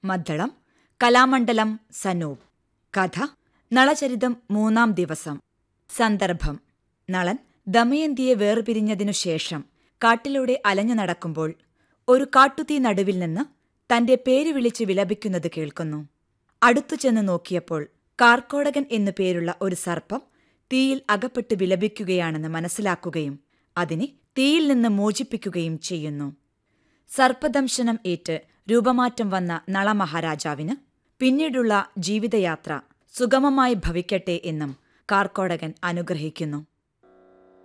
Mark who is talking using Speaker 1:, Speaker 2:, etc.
Speaker 1: മദ്ദളം കലാമണ്ഡലം സനൂപ് കഥ നളചരിതം മൂന്നാം ദിവസം സന്ദർഭം നളൻ ദമയന്തിയെ വേർപിരിഞ്ഞതിനു ശേഷം കാട്ടിലൂടെ അലഞ്ഞു നടക്കുമ്പോൾ ഒരു കാട്ടുതീ നടുവിൽ നിന്ന് തന്റെ പേര് വിളിച്ച് വിലപിക്കുന്നത് കേൾക്കുന്നു അടുത്തു ചെന്ന് നോക്കിയപ്പോൾ കാർക്കോടകൻ എന്നു പേരുള്ള ഒരു സർപ്പം തീയിൽ അകപ്പെട്ട് വിലപിക്കുകയാണെന്ന് മനസ്സിലാക്കുകയും അതിനെ തീയിൽ നിന്ന് മോചിപ്പിക്കുകയും ചെയ്യുന്നു സർപ്പദംശനം ഏറ്റ് രൂപമാറ്റം വന്ന നളമഹാരാജാവിന് പിന്നീടുള്ള ജീവിതയാത്ര സുഗമമായി ഭവിക്കട്ടെ എന്നും കാർക്കോടകൻ അനുഗ്രഹിക്കുന്നു